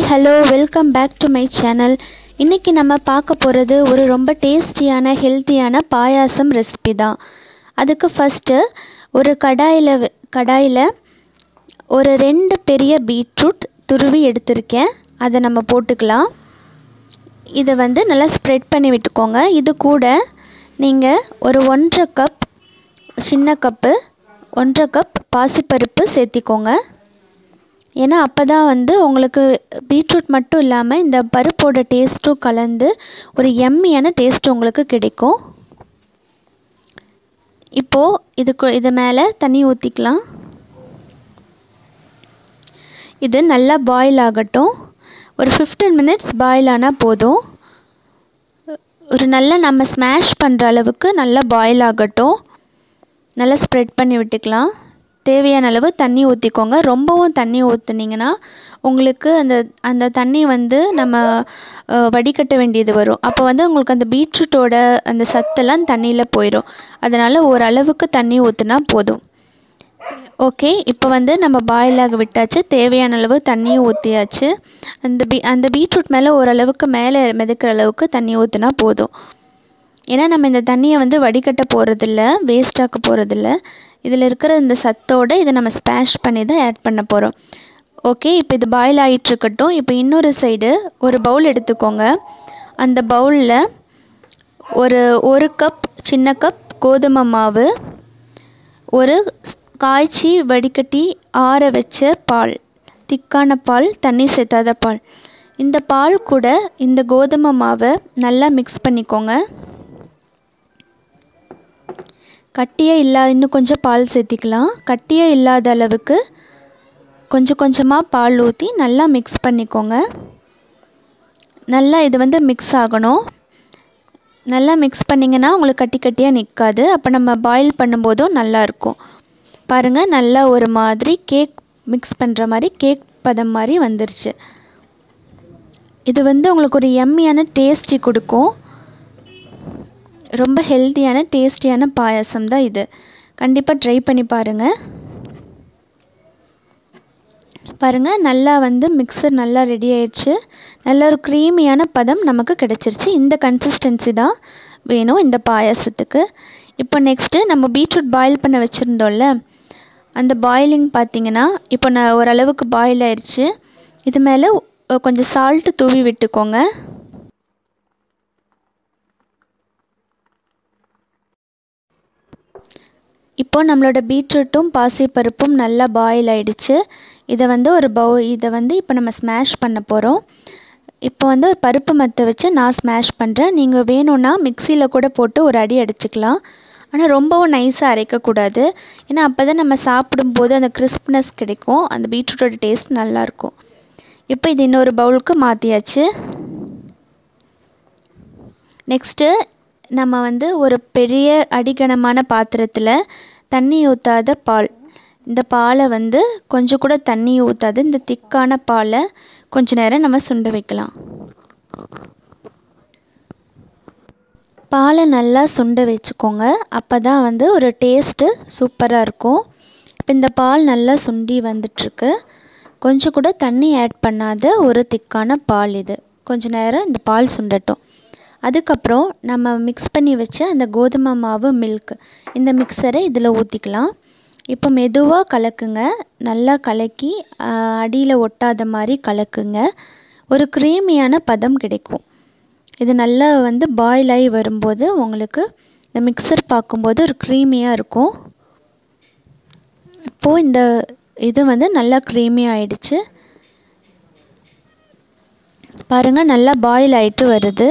hello welcome back to my channel இன்றைக்கி நம்ம பார்க்க போகிறது ஒரு ரொம்ப டேஸ்டியான ஹெல்த்தியான பாயாசம் ரெசிபி தான் அதுக்கு ஃபஸ்ட்டு ஒரு கடாயில் வெ- கடாயில் ஒரு ரெண்டு பெரிய பீட்ரூட் துருவி எடுத்திருக்கேன் அதை நம்ம போட்டுக்கலாம் இதை வந்து நல்லா ஸ்ப்ரெட் பண்ணி விட்டுக்கோங்க இது கூட நீங்கள் ஒரு ஒன்றரை கப் சின்ன கப்பு ஒன்றரை கப் பாசிப்பருப்பு சேர்த்திக்கோங்க ஏன்னா அப்போ தான் வந்து உங்களுக்கு பீட்ரூட் மட்டும் இல்லாமல் இந்த பருப்போட டேஸ்ட்டும் கலந்து ஒரு எம்மியான டேஸ்ட் உங்களுக்கு கிடைக்கும் இப்போது இதுக்கு இது மேலே தண்ணி ஊற்றிக்கலாம் இது நல்லா பாயில் ஆகட்டும் ஒரு ஃபிஃப்டீன் மினிட்ஸ் பாயில் ஆனால் போதும் ஒரு நல்லா நம்ம ஸ்மாஷ் பண்ணுற அளவுக்கு நல்லா பாயில் ஆகட்டும் நல்லா ஸ்ப்ரெட் பண்ணி விட்டுக்கலாம் தேவையான அளவு தண்ணி ஊற்றிக்கோங்க ரொம்பவும் தண்ணி ஊற்றுனீங்கன்னா உங்களுக்கு அந்த அந்த தண்ணி வந்து நம்ம அஹ், வடிகட்ட வேண்டியது வரும் அப்போ வந்து உங்களுக்கு அந்த பீட்ரூட்டோட அந்த சத்தெல்லாம் தண்ணியில் போயிடும் அதனால் ஓரளவுக்கு தண்ணி ஊற்றினா போதும் ஓகே இப்போ வந்து நம்ம பாயில் ஆக விட்டாச்சு தேவையான அளவு தண்ணியும் ஊற்றியாச்சு அந்த பீ அந்த பீட்ரூட் மேலே ஓரளவுக்கு மேலே மிதக்கிற அளவுக்கு தண்ணி ஊற்றினா போதும் ஏன்னா நம்ம இந்த தண்ணியை வந்து வடிகட்ட போகிறதில்ல வேஸ்டாக்க போகிறதில்ல இதில் இருக்கிற இந்த சத்தோடு இதை நம்ம ஸ்பேஷ் பண்ணி தான் ஆட் பண்ண போகிறோம் ஓகே இப்போ இது பாயில் ஆகிட்டு இருக்கட்டும் இப்போ இன்னொரு சைடு ஒரு பவுல் எடுத்துக்கோங்க அந்த பவுலில் ஒரு ஒரு கப் சின்ன கப் கோதுமை மாவு ஒரு ஸ்- காய்ச்சி வடிகட்டி ஆற வச்ச பால் திக்கான பால் தண்ணி சேர்த்தாத பால் இந்த பால் கூட இந்த கோதுமை மாவை நல்லா மிக்ஸ் பண்ணிக்கோங்க கட்டியாக இல்லா இன்னும் கொஞ்சம் பால் சேர்த்திக்கலாம் கட்டியாக இல்லாத அளவுக்கு கொஞ்சம் கொஞ்சமாக பால் ஊற்றி நல்லா மிக்ஸ் பண்ணிக்கோங்க நல்லா இது வந்து மிக்ஸ் ஆகணும் நல்லா மிக்ஸ் பண்ணிங்கன்னா உங்களுக்கு கட்டி கட்டியாக நிற்காது அப்போ நம்ம பாயில் பண்ணும்போதும் நல்லாயிருக்கும் பாருங்கள் நல்லா ஒரு மாதிரி கேக் மிக்ஸ் பண்ணுற மாதிரி கேக் பதம் மாதிரி வந்துருச்சு இது வந்து உங்களுக்கு ஒரு எம்மியான டேஸ்டி கொடுக்கும் ரொம்ப ஹெல்த்தியான டேஸ்டியான பாயாசம் தான் இது கண்டிப்பாக ட்ரை பண்ணி பாருங்கள் பாருங்கள் நல்லா வந்து மிக்சர் நல்லா ரெடி ஆயிடுச்சு நல்ல ஒரு க்ரீமியான பதம் நமக்கு கிடச்சிருச்சு இந்த கன்சிஸ்டன்சி தான் வேணும் இந்த பாயாசத்துக்கு இப்போ நெக்ஸ்ட்டு நம்ம பீட்ரூட் பாயில் பண்ண வச்சுருந்தோம்ல அந்த பாயிலிங் பார்த்தீங்கன்னா இப்போ நான் ஓரளவுக்கு பாயில் ஆயிடுச்சு இது மேலே அஹ், கொஞ்சம் சால்ட்டு தூவி விட்டுக்கோங்க இப்போ நம்மளோட பீட்ரூட்டும் பாசிப்பருப்பும் நல்லா பாயில் ஆயிடுச்சு இதை வந்து ஒரு பவு இதை வந்து இப்போ நம்ம ஸ்மாஷ் பண்ண போகிறோம் இப்போ வந்து ஒரு பருப்பு மத்தை வச்சு நான் ஸ்மாஷ் பண்ணுறேன் நீங்கள் வேணும்னா மிக்சியில் கூட போட்டு ஒரு அடி அடிச்சுக்கலாம் ஆனால் ரொம்பவும் நைஸாக அரைக்கக்கூடாது ஏன்னா அப்போ தான் நம்ம சாப்பிடும்போது அந்த கிறிஸ்ப்னஸ் கிடைக்கும் அந்த பீட்ரூட்டோட டேஸ்ட் நல்லாயிருக்கும் இப்போ இது இன்னொரு பவுலுக்கு மாற்றியாச்சு நெக்ஸ்ட்டு நம்ம வந்து ஒரு பெரிய அடிகனமான பாத்திரத்தில் தண்ணி ஊற்றாத பால் இந்த பாலை வந்து கொஞ்சம் கூட தண்ணி ஊற்றாது இந்த திக்கான பாலை கொஞ்ச நேரம் நம்ம சுண்ட வைக்கலாம் பாலை நல்லா சுண்ட வச்சுக்கோங்க அப்போ தான் வந்து ஒரு டேஸ்ட்டு சூப்பராக இருக்கும் இப்போ இந்த பால் நல்லா சுண்டி வந்துட்டுருக்கு கொஞ்சம் கூட தண்ணி ஆட் பண்ணாத ஒரு திக்கான பால் இது கொஞ்ச நேரம் இந்த பால் சுண்டட்டும் அதுக்கப்புறம் நம்ம மிக்ஸ் பண்ணி வச்ச அந்த கோதுமை மாவு மில்க் இந்த மிக்சரை இதில் ஊற்றிக்கலாம் இப்போ மெதுவாக கலக்குங்க நல்லா கலக்கி அடியில் ஒட்டாத மாதிரி கலக்குங்க ஒரு க்ரீமியான பதம் கிடைக்கும் இது நல்லா வந்து பாயில் ஆகி வரும்போது உங்களுக்கு இந்த மிக்சர் பார்க்கும்போது ஒரு க்ரீமியாக இருக்கும் இப்போது இந்த இது வந்து நல்லா க்ரீமி ஆயிடுச்சு பாருங்கள் நல்லா பாயில் ஆகிட்டு வருது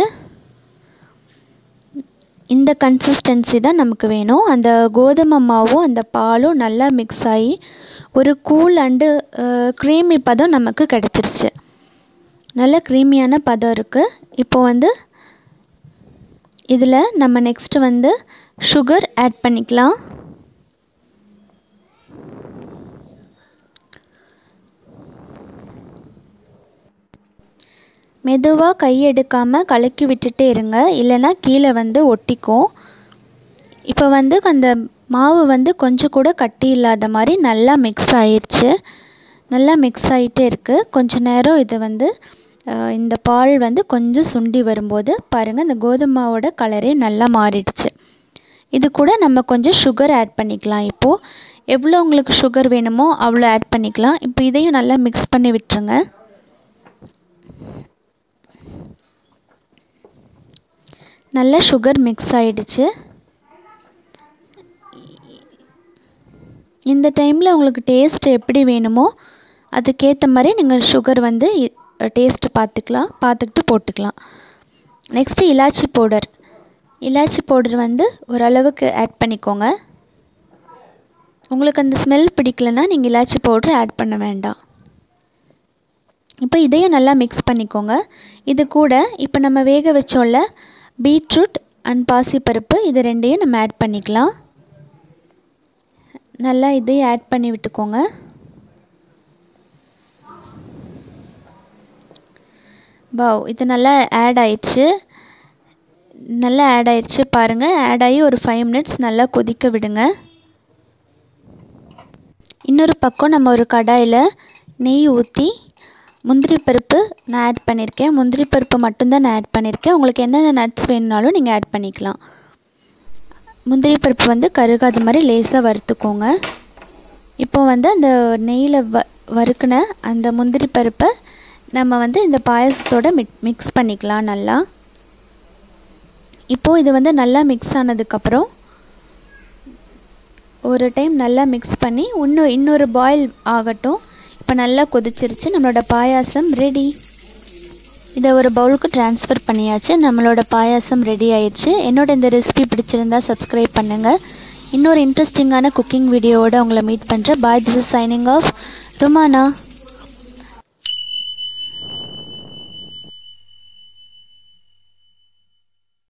இந்த கன்சிஸ்டன்சி தான் நமக்கு வேணும் அந்த கோதுமை மாவும் அந்த பாலும் நல்லா மிக்ஸ் ஆகி ஒரு கூல் அண்டு க்ரீமி பதம் நமக்கு கிடச்சிருச்சு நல்ல க்ரீமியான பதம் இருக்குது இப்போ வந்து இதில் நம்ம நெக்ஸ்ட்டு வந்து சுகர் ஆட் பண்ணிக்கலாம் மெதுவாக கை எடுக்காமல் கலக்கி விட்டுட்டே இருங்க இல்லைன்னா கீழே வந்து ஒட்டிக்கும் இப்போ வந்து அந்த மாவு வந்து கொஞ்சம் கூட கட்டி இல்லாத மாதிரி நல்லா மிக்ஸ் ஆயிடுச்சு நல்லா மிக்ஸ் ஆகிட்டே இருக்குது கொஞ்ச நேரம் இதை வந்து இந்த பால் வந்து கொஞ்சம் சுண்டி வரும்போது பாருங்கள் இந்த கோதுமை மாவோட கலரே நல்லா மாறிடுச்சு இது கூட நம்ம கொஞ்சம் சுகர் ஆட் பண்ணிக்கலாம் இப்போது எவ்வளோ உங்களுக்கு சுகர் வேணுமோ அவ்வளோ ஆட் பண்ணிக்கலாம் இப்போ இதையும் நல்லா மிக்ஸ் பண்ணி விட்டுருங்க நல்லா சுகர் மிக்ஸ் ஆகிடுச்சு இந்த டைமில் உங்களுக்கு டேஸ்ட் எப்படி வேணுமோ அதுக்கேற்ற மாதிரி நீங்கள் சுகர் வந்து டேஸ்ட்டு பார்த்துக்கலாம் பார்த்துக்கிட்டு போட்டுக்கலாம் நெக்ஸ்ட்டு இலாச்சி பவுடர் இலாச்சி பவுடர் வந்து ஓரளவுக்கு ஆட் பண்ணிக்கோங்க உங்களுக்கு அந்த ஸ்மெல் பிடிக்கலன்னா நீங்கள் இலாச்சி பவுடர் ஆட் பண்ண வேண்டாம் இப்போ இதையும் நல்லா மிக்ஸ் பண்ணிக்கோங்க இது கூட இப்போ நம்ம வேக வச்சோம்ல பீட்ரூட் அண்ட் பாசிப்பருப்பு இது ரெண்டையும் நம்ம ஆட் பண்ணிக்கலாம் நல்லா இதையும் ஆட் பண்ணி விட்டுக்கோங்க பாவ் இது நல்லா ஆட் ஆயிடுச்சு நல்லா ஆட் ஆயிடுச்சு பாருங்கள் ஆட் ஆகி ஒரு ஃபைவ் மினிட்ஸ் நல்லா கொதிக்க விடுங்க இன்னொரு பக்கம் நம்ம ஒரு கடாயில் நெய் ஊற்றி முந்திரி பருப்பு நான் ஆட் பண்ணியிருக்கேன் முந்திரி பருப்பு மட்டும்தான் நான் ஆட் பண்ணியிருக்கேன் உங்களுக்கு என்னென்ன நட்ஸ் வேணுனாலும் நீங்கள் ஆட் பண்ணிக்கலாம் முந்திரி பருப்பு வந்து கருகாத மாதிரி லேசாக வறுத்துக்கோங்க இப்போ வந்து அந்த நெய்யில் வ வறுக்கின அந்த முந்திரி பருப்பை நம்ம வந்து இந்த பாயசத்தோட மிக் மிக்ஸ் பண்ணிக்கலாம் நல்லா இப்போது இது வந்து நல்லா மிக்ஸ் ஆனதுக்கப்புறம் ஒரு டைம் நல்லா மிக்ஸ் பண்ணி இன்னும் இன்னொரு பாயில் ஆகட்டும் இப்போ நல்லா கொதிச்சிருச்சு நம்மளோட பாயாசம் ரெடி இதை ஒரு பவுலுக்கு ட்ரான்ஸ்ஃபர் பண்ணியாச்சு நம்மளோட பாயாசம் ரெடி ஆயிடுச்சு என்னோட இந்த ரெசிபி பிடிச்சிருந்தா சப்ஸ்கிரைப் பண்ணுங்கள் இன்னொரு இன்ட்ரெஸ்டிங்கான குக்கிங் வீடியோவோட உங்களை மீட் பண்ணுறேன் bye this is signing off ருமானா